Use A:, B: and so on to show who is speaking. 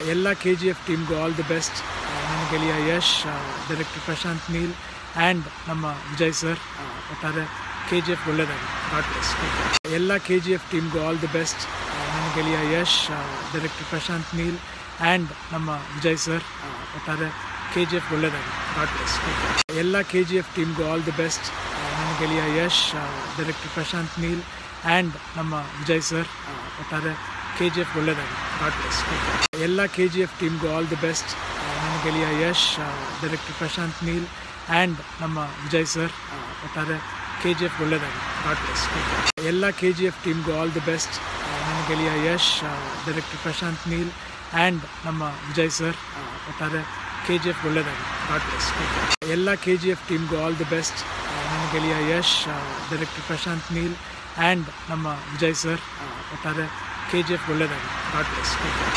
A: ಎಲ್ಲ K G F ಟೀಮ್ಗೂ all the best ನನ್ನ ಗೆಳೆಯ ಯಶ್ ಡೈರೆಕ್ಟರ್ ಪ್ರಶಾಂತ್ ನೀಲ್ ಆ್ಯಂಡ್ ನಮ್ಮ ವಿಜಯ್ ಸರ್ ಒಟ್ಟಾರೆ ಕೆ ಜಿ ಎಫ್ ಒಳ್ಳೆಯದಾಗಿ ಗಾಡ್ ಬ್ಲೆಸ್ ಎಲ್ಲ ಕೆ ಜಿ ಎಫ್ ಟೀಮ್ಗೂ ಆಲ್ ದಿ ಬೆಸ್ಟ್ ನನ್ನ ಗೆಳೆಯ ಯಶ್ ಡೈರೆಕ್ಟರ್ ಪ್ರಶಾಂತ್ ನೀಲ್ ಆ್ಯಂಡ್ ನಮ್ಮ ವಿಜಯ್ ಸರ್ ಒಟ್ಟಾರೆ ಕೆ ಜಿ ಎಫ್ ಒಳ್ಳೆಯದಾಗಿ ಗಾಡ್ ಬ್ಲೆಸ್ ಎಲ್ಲ ಕೆ ಜಿ ಎಫ್ ಟೀಮ್ಗೂ ಆಲ್ ದಿ ಬೆಸ್ಟ್ ನನ್ನ ಗೆಳೆಯ ಯಶ್ ಡೈರೆಕ್ಟರ್ ಪ್ರಶಾಂತ್ ನೀಲ್ ಆ್ಯಂಡ್ ನಮ್ಮ ವಿಜಯ್ ಸರ್ ಒಟ್ಟಾರೆ ಕೆ ಜಿ ಎಫ್ ಒಳ್ಳೆಯದಾಗಿ ಗಾಡ್ ಬ್ಲೆಸ್ ಎಲ್ಲ ಕೆ ಜಿ ಎಫ್ ಟೀಮ್ಗೂ ಆಲ್ ದಿ ಬೆಸ್ಟ್ ನನ್ನ ಗೆಳೆಯ ಯಶ್ ಡೈರೆಕ್ಟರ್ ಪ್ರಶಾಂತ್ ನೀಲ್ ಆ್ಯಂಡ್ ನಮ್ಮ ವಿಜಯ್ ಸರ್ ಒಟ್ಟಾರೆ ಕೆ ಜಿ ಎಫ್ ಒಳ್ಳೆಯದಾಗಿ ಗಾಡ್ ಬ್ಲೆಸ್ ಎಲ್ಲ ಕೆ ಜಿ ಎಫ್ ಟೀಮ್ಗೂ ಆಲ್ ದಿ ಬೆಸ್ಟ್ ನನ್ನ ಗೆಳೆಯ ಯಶ್ ಡೈರೆಕ್ಟರ್ ಪ್ರಶಾಂತ್ ನೀಲ್ ಆ್ಯಂಡ್ ನಮ್ಮ ವಿಜಯ್ ಸರ್ ಒಟ್ಟಾರೆ ಕೆ ಜಿ ಎಫ್ ಒಳ್ಳೆಯದಾಗಿ ಗಾಡ್ ಬ್ಲೆಸ್ ಎಲ್ಲ ಕೆ ಜಿ ಎಫ್ ಟೀಮ್ಗೂ ಆಲ್ ದಿ ಬೆಸ್ಟ್ ನನ್ನ ಗೆಳೆಯ ಯಶ್ ಡೈರೆಕ್ಟರ್ ಪ್ರಶಾಂತ್ ನೀಲ್ ಆ್ಯಂಡ್ ನಮ್ಮ ವಿಜಯ್ ಸರ್ ಒಟ್ಟಾರೆ ಕೆ ಜಿ ಎಫ್ ಒಳ್ಳೆಯದಾಗಿ ಗಾಡ್ ಬ್ಲೆಸ್